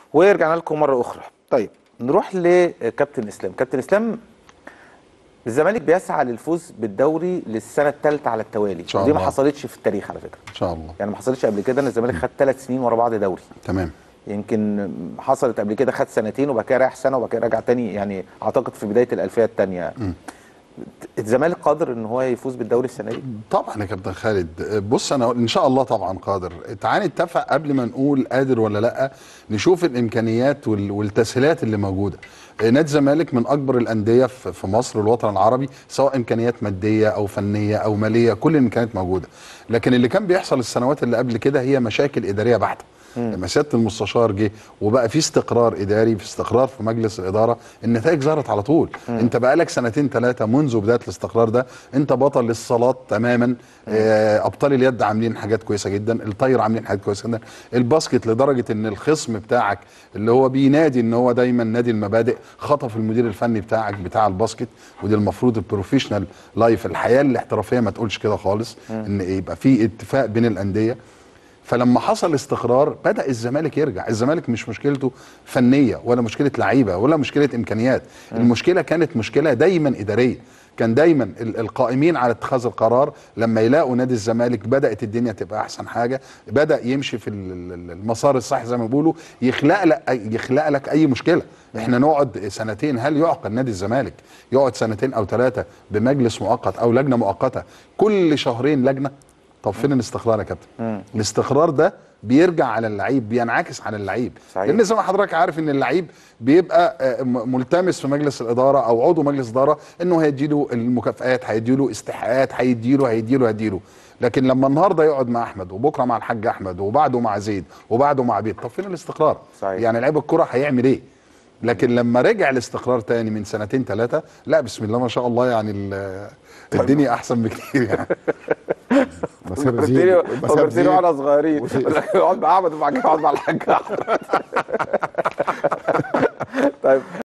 ورجعنا لكم مره اخرى طيب نروح لكابتن اسلام كابتن اسلام الزمالك بيسعى للفوز بالدوري للسنه الثالثه على التوالي شاء ودي ما الله. حصلتش في التاريخ على فكره ان شاء الله يعني ما حصلتش قبل كده ان الزمالك خد ثلاث سنين ورا بعض دوري تمام يمكن حصلت قبل كده خد سنتين وبعد كده رايح سنه وبعد كده رجع تاني يعني اعتقد في بدايه الالفيه الثانيه الزمالك قادر ان هو يفوز بالدوري السنه دي طبعا يا كابتن خالد بص انا ان شاء الله طبعا قادر تعال نتفق قبل ما نقول قادر ولا لا نشوف الامكانيات وال- والتسهيلات اللي موجوده نادي الزمالك من اكبر الانديه في في مصر والوطن العربي سواء امكانيات ماديه او فنيه او ماليه كل الامكانيات موجوده لكن اللي كان بيحصل السنوات اللي قبل كده هي مشاكل اداريه بحته لما سياده المستشار جه وبقى في استقرار اداري في استقرار في مجلس الاداره النتائج ظهرت على طول انت بقالك سنتين ثلاثه منذ بدايه الاستقرار ده انت بطل للصالات تماما آه ابطال اليد عاملين حاجات كويسه جدا الطاير عاملين حاجات كويسه جدا الباسكت لدرجه ان الخصم بتاعك اللي هو بينادي ان هو دايما نادي المبادئ خطف المدير الفني بتاعك بتاع الباسكت ودي المفروض البروفيشنال لايف الحياه الاحترافيه ما تقولش كده خالص ان يبقى في اتفاق بين الانديه فلما حصل استقرار بدا الزمالك يرجع الزمالك مش مشكلته فنيه ولا مشكله لعيبه ولا مشكله امكانيات المشكله كانت مشكله دايما اداريه كان دايما ال- القائمين على اتخاذ القرار لما يلاقوا نادي الزمالك بدات الدنيا تبقى احسن حاجه بدا يمشي في ال- ال- المسار الصح زي ما بيقولوا يخلق لك يخلق لك اي مشكله احنا نقعد سنتين هل يعقل نادي الزمالك يقعد سنتين او ثلاثه بمجلس مؤقت او لجنه مؤقته كل شهرين لجنه طب فين الاستقرار يا كابتن الاستقرار ده بيرجع على اللعيب بينعكس على اللعيب صحيح. لان زي ما حضرتك عارف ان اللعيب بيبقى آه، م- ملتمس في مجلس الاداره او عضو مجلس اداره انه هيديله المكافآت هيديله استحقاقات هيديله هيديله هيديله لكن لما النهارده يقعد مع احمد وبكره مع الحاج احمد وبعده مع زيد وبعده مع بيت طب فين الاستقرار صحيح. يعني لعيب الكره هيعمل ايه لكن لما رجع الاستقرار تاني من سنتين ثلاثه لا بسم الله ما شاء الله يعني ال- الدنيا احسن بكتير يعني مسار زين مسار فكرتني زين واحنا صغيرين اقعد مع احمد وبعد كده اقعد مع الحاج احمد طيب